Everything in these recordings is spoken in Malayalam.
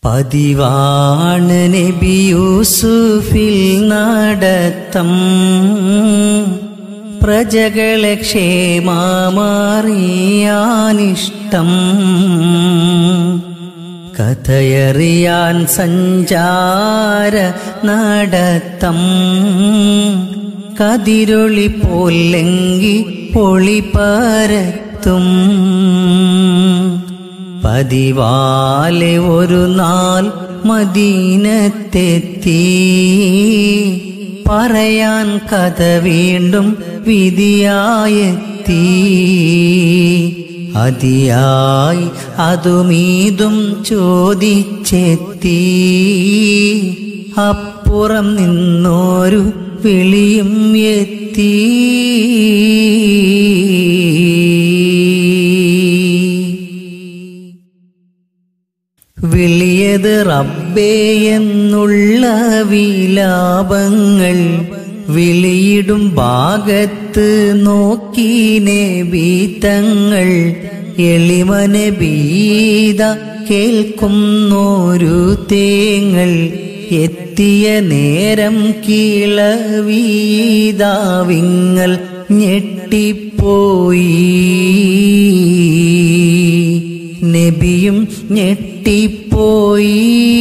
പതിവാണ് നബി യൂസുഫിൽ നടത്തം പ്രജകളെ ക്ഷേമമാറിയാനിഷ്ടം കഥയറിയാൻ സഞ്ചാര നടത്തം കതിരൊളി പോലെങ്കി പൊളി പരത്തും പതിവാലെ ഒരു നാൾ മദീനത്തെത്തി പറയാൻ കഥ വീണ്ടും വിധിയായെത്തി അതിയായി അതുമീതും ചോദിച്ചെത്തി അപ്പുറം നിന്നോരു വിളിയും എത്തി വിളിയത് റബ്ബേ എന്നുള്ള വിലാപങ്ങൾ വിളിയിടും ഭാഗത്ത് നോക്കീനെ ബീത്തങ്ങൾ എളിമനെ ബീത കേൾക്കുന്നോരു തേങ്ങൾ എത്തിയ നേരം കിളവീതാവിങ്ങൾ ഞെട്ടിപ്പോയി നബിയും ഞെട്ടിപ്പോയി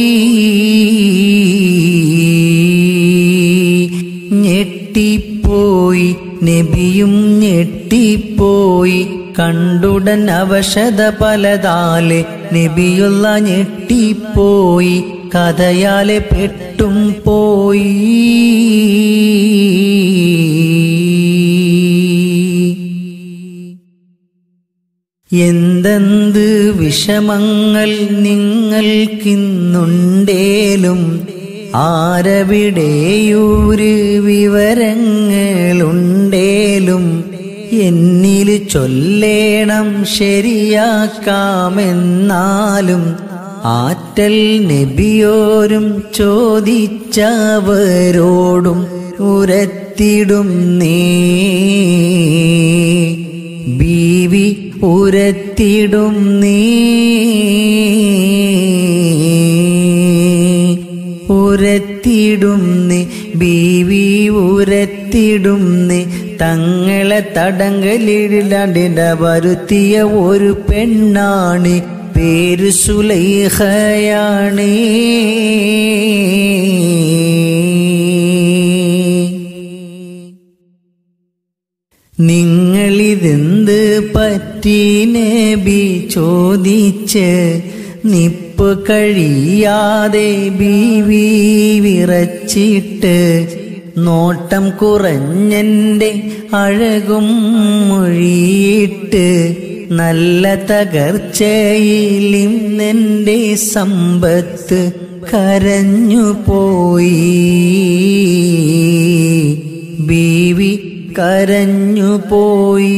ഞെട്ടിപ്പോയി നബിയും ഞെട്ടിപ്പോയി കണ്ടുടൻ അവശത പലതാലെ നബിയുള്ള ഞെട്ടിപ്പോയി കഥയാലെ പെട്ടും പോയി എന്തെന്ത് വിഷമങ്ങൾ നിങ്ങൾക്കിന്നുണ്ടേലും ആരവിടെയൂര് വിവരങ്ങളുണ്ടേലും എന്നിൽ ചൊല്ലേണം ശരിയാക്കാമെന്നാലും ആറ്റൽ നബിയോരും ചോദിച്ചവരോടും ഉരത്തിടും നീ ബീവി ഉരത്തിടും നീ ഉരത്തിടും നീ ബീവി ഉരത്തിടും നീ തങ്ങളെ തടങ്കലിലാണ്ടിന്റെ വരുത്തിയ ഒരു പെണ്ണാണ് പേര് സുലൈഹയാണ് നിങ്ങളിതെന്ത് പറ്റി നബി ചോദിച്ച് നിപ്പ് കഴിയാതെ ബീവി വിറച്ചിട്ട് നോട്ടം കുറഞ്ഞെന്റെ അഴകും മൊഴിയിട്ട് നല്ല തകർച്ചയിലിന്നെന്റെ സമ്പത്ത് കരഞ്ഞു പോയി ബീവി കരഞ്ഞു പോയി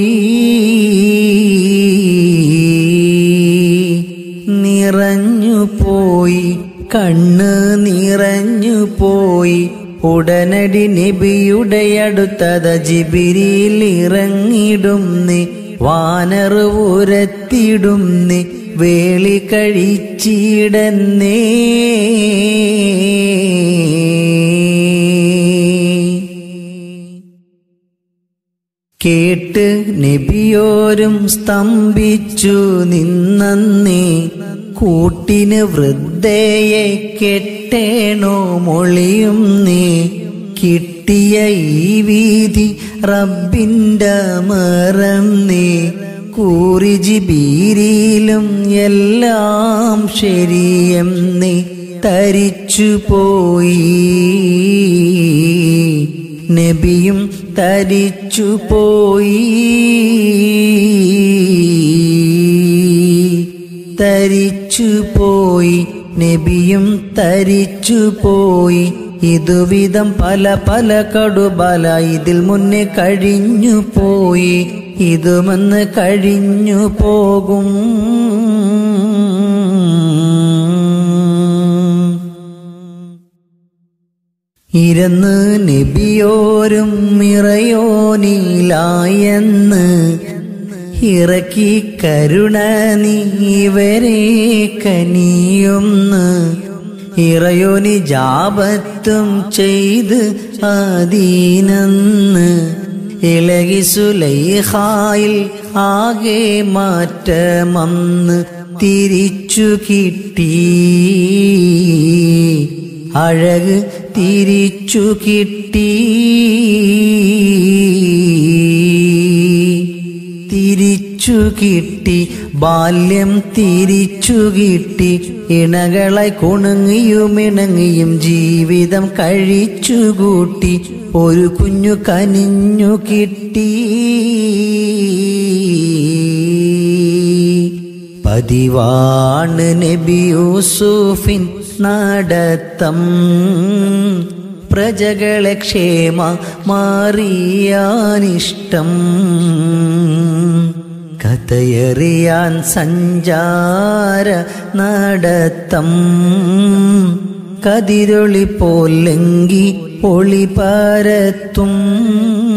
നിറഞ്ഞു പോയി കണ്ണ് നിറഞ്ഞു പോയി ഉടനടി നബിയുടെ അടുത്തത ജിബിരിയിൽ ഇറങ്ങിടുന്നി വാനർ ഉരത്തിടുന്നി വേളി കഴിച്ചിടന്നേ കേട്ട് നബിയോരും സ്തംഭിച്ചു നിന്നന്നേ കൂട്ടിന് വൃദ്ധയെ കെട്ടേണോ മൊളിയും നീ കിട്ടിയ ഈ വീതി റബ്ബിൻ്റെ മറം നീ കൂറിജി ബീരിയിലും എല്ലാം ശരിയം നീ തരിച്ചു പോയി നബിയും തരിച്ചു പോയി തരിച്ചു പോയി നബിയും തരിച്ചു പോയി ഇതുവിധം പല പല കടുബല ഇതിൽ മുന്നേ കഴിഞ്ഞു പോയി ഇതുമെന്ന് കഴിഞ്ഞു പോകും ഇരുന്ന് നബിയോരും മിറയോനിലായെന്ന് ഇറക്കി കരുണ നീവരെ കനിയൊന്ന് ഇറയോനി ജാപത്തും ചെയ്ത് ആദീനന്ന് ഇളകി സുലൈഹായിൽ ആകെ മാറ്റമന്ന് തിരിച്ചു കിട്ടി അഴക് തിരിച്ചു കിട്ടി തിരിച്ചു കിട്ടി ബാല്യം തിരിച്ചു കിട്ടി ഇണകളായി കുണുങ്ങിയും ഇണങ്ങിയും ജീവിതം കഴിച്ചുകൂട്ടി ഒരു കുഞ്ഞു കനിഞ്ഞു കിട്ടി പതിവാണ് നബി യൂസുഫിൻ നടത്തം പ്രജകളെ ക്ഷേമ മാറിയാനിഷ്ടം കഥയറിയാൻ സഞ്ചാര നടത്തം കതിരൊളി പോലെങ്കി ഒളി പരത്തും